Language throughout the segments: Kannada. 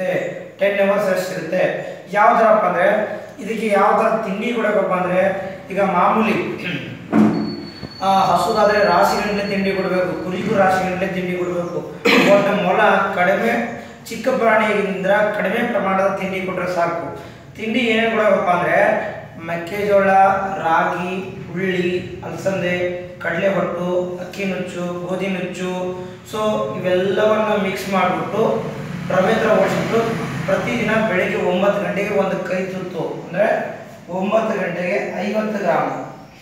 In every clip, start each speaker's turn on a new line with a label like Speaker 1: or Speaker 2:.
Speaker 1: ಸಿಗುತ್ತೆ ಟೆನ್ ಅವರ್ಸ್ ರೆಸ್ಟ್ ಸಿಗುತ್ತೆ ಯಾವ ಥರಪ್ಪ ಅಂದರೆ ಇದಕ್ಕೆ ಯಾವ ಥರ ತಿಂಡಿ ಕೊಡಬೇಕಪ್ಪ ಅಂದರೆ ಈಗ ಮಾಮೂಲಿ ಆ, ಹಸುದಾದ್ರೆ ರಾಶಿಗಟ್ಟಲೆ ತಿಂಡಿ ಕೊಡಬೇಕು ಕುರಿಗೂ ರಾಶಿಗಟ್ಟಲೆ ತಿಂಡಿ ಕೊಡಬೇಕು ಒಂದು ಮೊಲ ಕಡಿಮೆ ಚಿಕ್ಕ ಪ್ರಾಣಿಯಿಂದ ಕಡಿಮೆ ಪ್ರಮಾಣದ ತಿಂಡಿ ಕೊಟ್ಟರೆ ಸಾಕು ತಿಂಡಿ ಏನೇನು ಕೊಡಬೇಕಪ್ಪ ಅಂದರೆ ಮೆಕ್ಕೆಜೋಳ ರಾಗಿ ಹುಳ್ಳಿ ಅಲಸಂದೆ ಕಡಲೆ ಹೊಟ್ಟು ಅಕ್ಕಿ ನುಚ್ಚು ಗೋಧಿ ನುಚ್ಚು ಸೊ ಇವೆಲ್ಲವನ್ನು ಮಿಕ್ಸ್ ಮಾಡಿಬಿಟ್ಟು ಪ್ರವೇತ್ರ ಓಡಿಸ್ಬಿಟ್ಟು ಪ್ರತಿದಿನ ಬೆಳಿಗ್ಗೆ ಒಂಬತ್ತು ಗಂಟೆಗೆ ಒಂದು ಕೈ ತುತ್ತು ಅಂದರೆ ಒಂಬತ್ತು ಗಂಟೆಗೆ ಐವತ್ತು ಗ್ರಾಮ್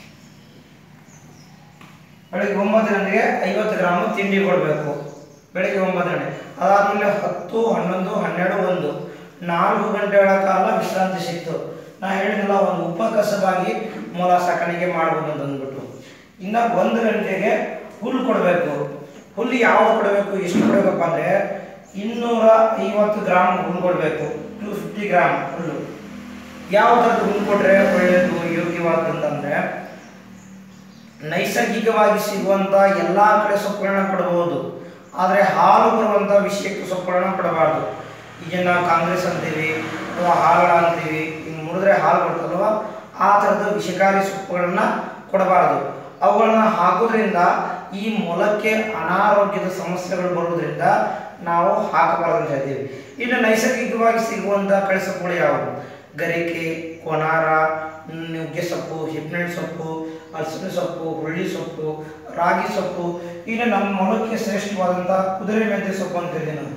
Speaker 1: ಬೆಳಿಗ್ಗೆ ಒಂಬತ್ತು ಗಂಟೆಗೆ ಐವತ್ತು ಗ್ರಾಮ್ ತಿಂಡಿ ಕೊಡಬೇಕು ಬೆಳಿಗ್ಗೆ ಒಂಬತ್ತು ಗಂಟೆ ಅದಾದಮೇಲೆ ಹತ್ತು ಹನ್ನೊಂದು ಹನ್ನೆರಡು ಒಂದು ನಾಲ್ಕು ಗಂಟೆಗಳ ಕಾಲ ವಿಶ್ರಾಂತಿ ಸಿಕ್ತು ನಾ ಹೇಳಿದ್ನಲ್ಲ ಒಂದು ಉಪಕಸವಾಗಿ ಮೊಲ ಸಾಕಾಣಿಕೆ ಮಾಡ್ಬೋದು ಅಂತ ಅಂದ್ಬಿಟ್ಟು ಇನ್ನು ಒಂದು ಗಂಟೆಗೆ ಹುಲ್ಲು ಕೊಡಬೇಕು ಹುಲ್ಲು ಯಾವ್ದು ಕೊಡಬೇಕು ಎಷ್ಟು ಕೊಡಬೇಕಪ್ಪ ಅಂದರೆ ಇನ್ನೂರ ಐವತ್ತು ಗ್ರಾಮ್ ಹುಲ್ಲು ಕೊಡಬೇಕು ಟು ಫಿಫ್ಟಿ ಗ್ರಾಮ್ ಹುಲ್ಲು ಯಾವ ಥರದ ಹುಲ್ಲು ಕೊಟ್ಟರೆ ಒಳ್ಳೆಯದು ಯೋಗ್ಯವಾದಂತಂದರೆ ನೈಸರ್ಗಿಕವಾಗಿ ಸಿಗುವಂಥ ಎಲ್ಲ ಕಡೆ ಸೊಪ್ಪುಗಳನ್ನ ಕೊಡಬಹುದು ಆದರೆ ಹಾಲು ಬರುವಂಥ ವಿಷಯಕ್ಕೆ ಸೊಪ್ಪುಗಳನ್ನ ಕೊಡಬಾರ್ದು ಈಗ ನಾವು ಕಾಂಗ್ರೆಸ್ ಅಂತೀವಿ ಅಥವಾ ಹಾಲಳ ಅಂತೀವಿ ಹಿಂಗೆ ಮುಡಿದ್ರೆ ಹಾಲು ಬರ್ತಲ್ವ ಆ ಥರದ ವಿಷಕಾರಿ ಸೊಪ್ಪುಗಳನ್ನ ಕೊಡಬಾರ್ದು ಅವುಗಳನ್ನ ಹಾಕೋದ್ರಿಂದ ಈ ಮೊಲಕ್ಕೆ ಅನಾರೋಗ್ಯದ ಸಮಸ್ಯೆಗಳು ಬರೋದ್ರಿಂದ ನಾವು ಹಾಕಬಾರ್ದು ಅಂತ ಹೇಳ್ತೀವಿ ಇನ್ನು ನೈಸರ್ಗಿಕವಾಗಿ ಸಿಗುವಂಥ ಕಳೆ ಸೊಪ್ಪುಗಳು ಯಾವುವು ಗರಿಕೆ ಕೊನಾರ ನುಗ್ಗೆ ಸೊಪ್ಪು ಹಿಪ್ನೆಟ್ ಸೊಪ್ಪು ಹಲಸಿನ ಸೊಪ್ಪು ಹುಳ್ಳಿ ಸೊಪ್ಪು ರಾಗಿ ಸೊಪ್ಪು ಇನ್ನು ನಮ್ಮ ಮೊಲಕ್ಕೆ ಶ್ರೇಷ್ಠವಾದಂಥ ಕುದುರೆ ಮೆಂತ್ಯ ಸೊಪ್ಪು ಅಂತ ಹೇಳ್ತೀವಿ ನಾವು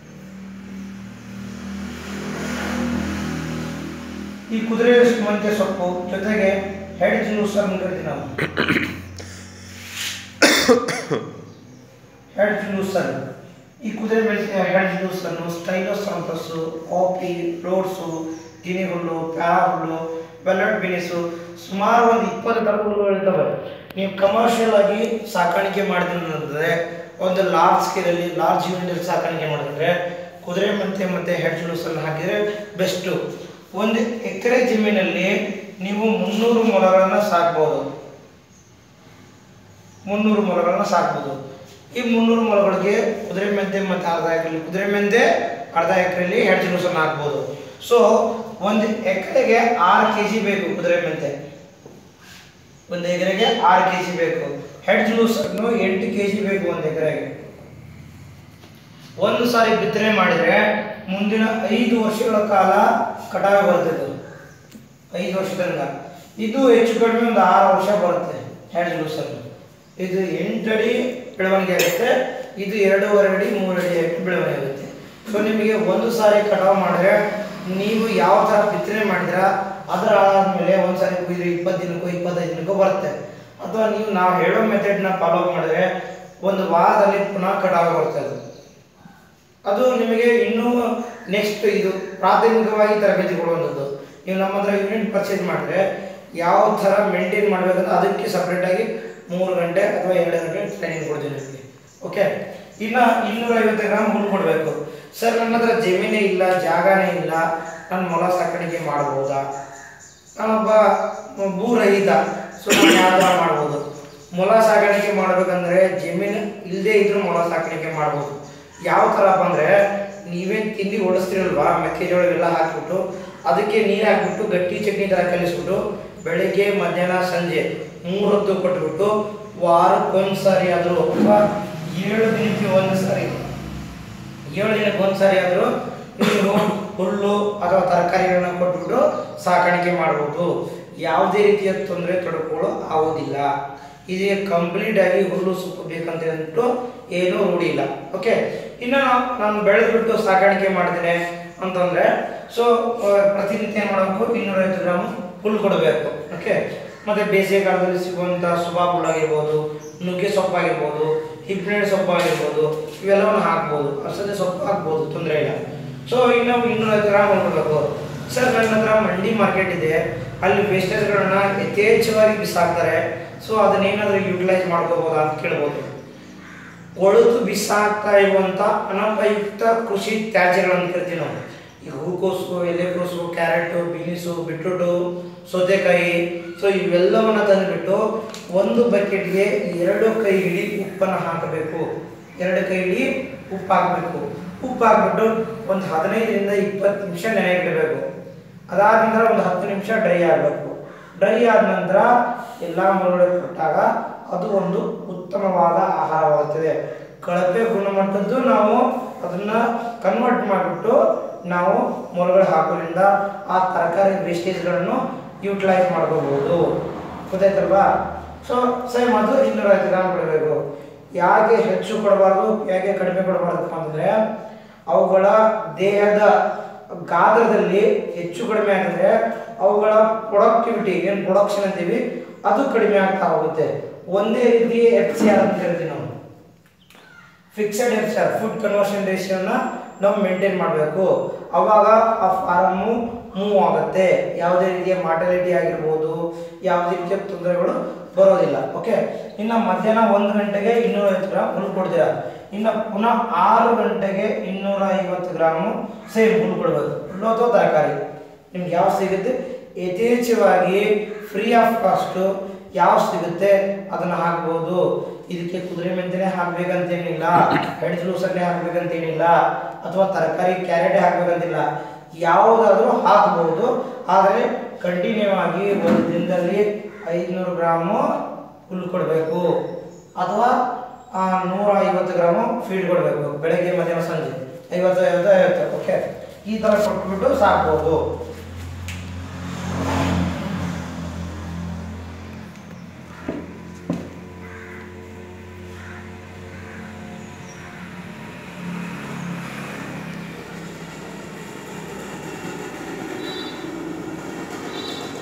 Speaker 1: ಈ ಕುದುರೆ ಮೆಂತ್ಯ ಸೊಪ್ಪು ಜೊತೆಗೆ ಹೆಡ್ ಜ್ಯೂಸ್ ಅಂತ ಹೇಳ್ತೀವಿ ನಾವು ಹೆಡ್ ಜ್ಯೂಸರ್ ಈ ಕುದುರೆ ಮೆಣಸಿನ ಹೆಡ್ ಜ್ಯೂಸನ್ನು ಸ್ಟೈಲಸ್ ಅಂತಸ್ಸು ಕಾಫಿ ಫ್ರೂಟ್ಸು ಗಿನಿ ಹುಲ್ಲು ಪ್ಯಾರಾ ಹುಲ್ಲು ವೆಲ್ಲಟ್ ಬಿನಿಸು ಸುಮಾರು ಒಂದು ಇಪ್ಪತ್ತು ಥರ ಹುಲ್ಲುಗಳು ಇರ್ತವೆ ನೀವು ಕಮರ್ಷಿಯಲ್ ಆಗಿ ಸಾಕಾಣಿಕೆ ಮಾಡಿದ್ರೆ ಒಂದು ಲಾರ್ಜ್ ಸ್ಕೇಲಲ್ಲಿ ಲಾರ್ಜ್ ಯೂನಿಟಲ್ಲಿ ಸಾಕಾಣಿಕೆ ಮಾಡಿದ್ರೆ ಕುದುರೆ ಮೆಂತೆ ಮತ್ತು ಹೆಡ್ ಜ್ಯೂಸನ್ನು ಹಾಕಿದರೆ ಬೆಸ್ಟು ಒಂದು ಎಕರೆ ಜಮೀನಲ್ಲಿ ನೀವು ಮುನ್ನೂರು ಮೊಲಗಳನ್ನು ಸಾಕ್ಬೋದು ಮುನ್ನೂರು ಮೊಲಗಳನ್ನ ಸಾಕ್ಬೋದು ಈ ಮುನ್ನೂರು ಮೊಲಗಳಿಗೆ ಕುದುರೆ ಮೆಂತೆ ಮತ್ತು ಅರ್ಧ ಎಕರೆಲಿ ಕುದುರೆ ಮೆಂತೆ ಅರ್ಧ ಎಕರೆಲಿ ಹೆಡ್ ಜ್ಯೂಸನ್ನು ಹಾಕ್ಬೋದು ಸೊ ಒಂದು ಎಕರೆಗೆ ಆರು ಕೆ ಜಿ ಬೇಕು ಕುದುರೆ ಮೆಂತೆ ಒಂದು ಎಕರೆಗೆ ಆರು ಕೆ ಜಿ ಬೇಕು ಹೆಡ್ ಜ್ಯೂಸನ್ನು ಎಂಟು ಕೆ ಜಿ ಬೇಕು ಒಂದು ಎಕರೆಗೆ ಒಂದು ಸಾರಿ ಬಿತ್ತನೆ ಮಾಡಿದರೆ ಮುಂದಿನ ಐದು ವರ್ಷಗಳ ಕಾಲ ಕಟಾವು ಬರ್ತದೆ ಐದು ವರ್ಷದಿಂದ ಇದು ಹೆಚ್ಚು ಕಡಿಮೆ ಒಂದು ಆರು ವರ್ಷ ಬರುತ್ತೆ ಹೆಡ್ ಜ್ಯೂಸನ್ನು ಇದು ಎಂಟು ಅಡಿ ಬೆಳವಣಿಗೆ ಆಗುತ್ತೆ ಇದು ಎರಡೂವರೆ ಅಡಿ ಮೂರು ಅಡಿ ಆಗಿ ಬೆಳವಣಿಗೆ ಆಗುತ್ತೆ ಸೊ ನಿಮಗೆ ಒಂದು ಸಾರಿ ಕಟಾವು ಮಾಡಿದ್ರೆ ನೀವು ಯಾವ ಥರ ಬಿತ್ತನೆ ಮಾಡಿದ್ರ ಅದರ ಆದಮೇಲೆ ಒಂದು ಸಾರಿ ಕುಯ್ದ್ರೆ ಇಪ್ಪತ್ತು ದಿನಕ್ಕೂ ಇಪ್ಪತ್ತೈದು ದಿನಕ್ಕೂ ಬರುತ್ತೆ ಅಥವಾ ನೀವು ನಾವು ಹೇಳೋ ಮೆಥಡ್ನ ಫಾಲೋ ಮಾಡಿದ್ರೆ ಒಂದು ವಾರದಲ್ಲಿ ಪುನಃ ಕಟಾವು ಬರ್ತದೆ ಅದು ಅದು ನಿಮಗೆ ಇನ್ನೂ ನೆಕ್ಸ್ಟ್ ಇದು ಪ್ರಾಥಮಿಕವಾಗಿ ತರಬೇತಿ ಕೊಡುವಂಥದ್ದು ನೀವು ನಮ್ಮ ಹತ್ರ ಯೂನಿಟ್ ಪರ್ಚೇಸ್ ಮಾಡಿದ್ರೆ ಯಾವ ಥರ ಮೇಂಟೈನ್ ಮಾಡಬೇಕಂದ್ರೆ ಅದಕ್ಕೆ ಸಪ್ರೇಟಾಗಿ ಮೂರು ಗಂಟೆ ಅಥವಾ ಎರಡು ಗಂಟೆ ಟ್ರೈನಿಂಗ್ ಕೊಡ್ತೀವಿ ನಿಮಗೆ ಓಕೆ ಇನ್ನು ಇನ್ನೂರೈವತ್ತು ಗ್ರಾಮ್ ಹುಲ್ಲು ಕೊಡಬೇಕು ಸರ್ ನನ್ನ ಹತ್ರ ಜಮೀನೇ ಇಲ್ಲ ಜಾಗನೇ ಇಲ್ಲ ನಾನು ಮೊಲ ಸಾಕಾಣಿಕೆ ಮಾಡ್ಬೋದಾ ನಾನೊಬ್ಬ ಭೂರಹಿತ ಸೊ ನಾನು ಯಾವ ಥರ ಮಾಡ್ಬೋದು ಮೊಲ ಸಾಕಾಣಿಕೆ ಮಾಡ್ಬೇಕಂದ್ರೆ ಜಮೀನು ಇಲ್ಲದೇ ಇದ್ರೂ ಮೊಲ ಸಾಕಾಣಿಕೆ ಮಾಡ್ಬೋದು ಯಾವ ಥರಪ್ಪ ಅಂದರೆ ನೀವೇನು ತಿಂಡಿ ಓಡಿಸ್ತಿರಲ್ವಾ ಮೆಕ್ಕೆಜೋಳ ಎಲ್ಲ ಹಾಕ್ಬಿಟ್ಟು ಅದಕ್ಕೆ ನೀರು ಹಾಕ್ಬಿಟ್ಟು ಗಟ್ಟಿ ಚಟ್ನಿ ಥರ ಕಲಿಸ್ಬಿಟ್ಟು ಬೆಳಿಗ್ಗೆ ಮಧ್ಯಾಹ್ನ ಸಂಜೆ ಮೂರು ಹೊತ್ತು ಕೊಟ್ಬಿಟ್ಟು ವಾರಕ್ಕೊಂದು ಸಾರಿ ಆದರೂ ಅಥವಾ ಏಳು ದಿನಕ್ಕೆ ಒಂದು ಸಾರಿ ಏಳು ದಿನಕ್ಕೆ ಒಂದು ಸಾರಿ ಆದರೂ ನೀವು ಹುಲ್ಲು ಅಥವಾ ತರಕಾರಿಗಳನ್ನ ಕೊಟ್ಬಿಟ್ಟು ಸಾಕಾಣಿಕೆ ಮಾಡ್ಬೋದು ಯಾವುದೇ ರೀತಿಯ ತೊಂದರೆ ತೊಡಕುಗಳು ಆಗೋದಿಲ್ಲ ಇದು ಕಂಪ್ಲೀಟ್ ಆಗಿ ಹುಲ್ಲು ಸೊಪ್ಪು ಬೇಕಂತ ಅಂದ್ಬಿಟ್ಟು ಏನೂ ರೂಢಿ ಇಲ್ಲ ಓಕೆ ಇನ್ನು ನಾವು ನಾನು ಬೆಳೆದ್ಬಿಟ್ಟು ಸಾಕಾಣಿಕೆ ಮಾಡ್ತೇನೆ ಅಂತಂದರೆ ಸೊ ಪ್ರತಿನಿತ್ಯ ಏನು ಮಾಡಬೇಕು ಇನ್ನೂರೈವತ್ತು ಗ್ರಾಮ್ ಹುಲ್ಲು ಕೊಡಬೇಕು ಓಕೆ ಮತ್ತು ಬೇಸಿಗೆ ಕಾಲದಲ್ಲಿ ಸಿಗುವಂಥ ಸುಬಾಬ್ ಹುಲ್ಲಾಗಿರ್ಬೋದು ನುಗ್ಗೆ ಸೊಪ್ಪಾಗಿರ್ಬೋದು ಹಿಬ್ನೇಳೆ ಸೊಪ್ಪಾಗಿರ್ಬೋದು ಇವೆಲ್ಲವನ್ನು ಹಾಕ್ಬೋದು ಅಸದೆ ಸೊಪ್ಪು ಹಾಕ್ಬೋದು ತೊಂದರೆ ಇಲ್ಲ ಸೊ ಇನ್ನು ಇನ್ನೂರೈವತ್ತು ಗ್ರಾಮ್ ಕೊಡಬೇಕು ಸರ್ ನನ್ನ ಹತ್ರ ಮಂಡಿ ಮಾರ್ಕೆಟ್ ಇದೆ ಅಲ್ಲಿ ವೇಸ್ಟೇಜ್ಗಳನ್ನ ಯಥೇಚ್ಛವಾಗಿ ಬಿಸಾಕ್ತಾರೆ ಸೊ ಅದನ್ನೇನಾದರೂ ಯುಟಿಲೈಸ್ ಮಾಡ್ಕೋಬೋದಾ ಅಂತ ಕೇಳ್ಬೋದು ಕೊಳೆತು ಬಿಸಾಕ್ತಾ ಇರುವಂಥ ಅನಪಯುಕ್ತ ಕೃಷಿ ತ್ಯಾಜ್ಯಗಳನ್ನು ಕರಿತೀವಿ ನಾವು ಈ ಹೂಕೋಸು ಎಲೆಕೋಸು ಕ್ಯಾರೆಟು ಬೀನ್ಸು ಬಿಟ್ರೂಟು ಸೌತೆಕಾಯಿ ಸೊ ಇವೆಲ್ಲವನ್ನು ತಂದುಬಿಟ್ಟು ಒಂದು ಬಕೆಟ್ಗೆ ಎರಡು ಕೈ ಹಿಡಿ ಉಪ್ಪನ್ನು ಹಾಕಬೇಕು ಎರಡು ಕೈ ಹಿಡಿ ಉಪ್ಪು ಹಾಕಬೇಕು ಉಪ್ಪು ಹಾಕ್ಬಿಟ್ಟು ಒಂದು ಹದಿನೈದರಿಂದ ಇಪ್ಪತ್ತು ನಿಮಿಷ ನೆನೆಯಿಡಬೇಕು ಅದಾದ ನಂತರ ಒಂದು ಹತ್ತು ನಿಮಿಷ ಡ್ರೈ ಆಗಬೇಕು ಡ್ರೈ ಆದ ನಂತರ ಎಲ್ಲ ಮೊಲಗಳಿಗೆ ಕೊಟ್ಟಾಗ ಅದು ಒಂದು ಉತ್ತಮವಾದ ಆಹಾರವಾಗುತ್ತದೆ ಕಳಪೆ ಗುಣಮಟ್ಟದ್ದು ನಾವು ಅದನ್ನ ಕನ್ವರ್ಟ್ ಮಾಡಿಬಿಟ್ಟು ನಾವು ಮೊಲಗಳು ಹಾಕೋದ್ರಿಂದ ಆ ತರಕಾರಿ ವೇಸ್ಟೇಜ್ಗಳನ್ನು ಯೂಟಿಲೈಸ್ ಮಾಡ್ಕೋಬಹುದು ಗೊತ್ತಾಯ್ತಲ್ವಾ ಸೊ ಸೇಮ್ ಅದು ಇನ್ನೂರೈವತ್ತು ಗ್ರಾಮ್ ಕೊಡಬೇಕು ಯಾಕೆ ಹೆಚ್ಚು ಕೊಡಬಾರ್ದು ಯಾಕೆ ಕಡಿಮೆ ಕೊಡಬಾರ್ದಪ್ಪ ಅಂತಂದ್ರೆ ಅವುಗಳ ದೇಹದ ಗಾತ್ರದಲ್ಲಿ ಹೆಚ್ಚು ಕಡಿಮೆ ಆಗಿದ್ರೆ ಅವುಗಳ ಪ್ರೊಡಕ್ಟಿವಿಟಿ ಏನು ಪ್ರೊಡಕ್ಷನ್ ಅಂತೀವಿ ಅದು ಕಡಿಮೆ ಆಗ್ತಾ ಹೋಗುತ್ತೆ ಒಂದೇ ರೀತಿ ಎಫ್ ಸಿ ಆರ್ ಅಂತ ಹೇಳ್ತೀವಿ ನಾವು fixed F C R food conversion ರೇಷಿಯೋನ ನಾವು ಮೇಂಟೈನ್ ಮಾಡಬೇಕು ಅವಾಗ ಆ ಫಾರಮ್ಮು ಮೂವ್ ಆಗುತ್ತೆ ಯಾವುದೇ ರೀತಿಯ ಮಾರ್ಟಾಲಿಟಿ ಆಗಿರ್ಬೋದು ಯಾವುದೇ ರೀತಿಯ ತೊಂದರೆಗಳು ಬರೋದಿಲ್ಲ ಓಕೆ ಇನ್ನು ಮಧ್ಯಾಹ್ನ ಒಂದು ಗಂಟೆಗೆ ಇನ್ನೂರೈವತ್ತು ಗ್ರಾಮ್ ಹುಲ್ಲು ಕೊಡ್ತೀರಾ ಇನ್ನು ಪುನಃ ಆರು ಗಂಟೆಗೆ ಇನ್ನೂರ ಐವತ್ತು ಗ್ರಾಮು ಸೇಮ್ ಹುಲ್ಲು ಕೊಡಬೇಕು ಹುಲ್ಲು ಅಥವಾ ತರಕಾರಿ ನಿಮ್ಗೆ ಯಾವ ಸಿಗುತ್ತೆ ಯಥೇಚ್ಛವಾಗಿ ಫ್ರೀ ಆಫ್ ಕಾಸ್ಟು ಯಾವ ಸಿಗುತ್ತೆ ಅದನ್ನು ಹಾಕ್ಬೋದು ಇದಕ್ಕೆ ಕುದುರೆ ಮೆಂತೆನೆ ಹಾಕ್ಬೇಕಂತೇನಿಲ್ಲ ಹೆಡ್ ಜ್ಯೂಸನ್ನೇ ಹಾಕ್ಬೇಕಂತೇನಿಲ್ಲ ಅಥವಾ ತರಕಾರಿ ಕ್ಯಾರೆಟೇ ಹಾಕ್ಬೇಕಂತಿಲ್ಲ ಯಾವುದಾದ್ರೂ ಹಾಕ್ಬೋದು ಆದರೆ ಕಂಟಿನ್ಯೂ ಆಗಿ ಒಂದು ದಿನದಲ್ಲಿ ಐದುನೂರು ಗ್ರಾಮು ಹುಲ್ಲು ಕೊಡಬೇಕು ಅಥವಾ ಆ, ನೂರ ಐವತ್ತು ಗ್ರಾಮು ಫೀಡ್ ಕೊಡಬೇಕು ಬೆಳಗ್ಗೆ ಮಧ್ಯಾಹ್ನ ಸಂಜೆ ಐವತ್ತು ಐವತ್ತು ಐವತ್ತು ಓಕೆ ಈ ಥರ ಕೊಟ್ಬಿಟ್ಟು ಸಾಕ್ಬೋದು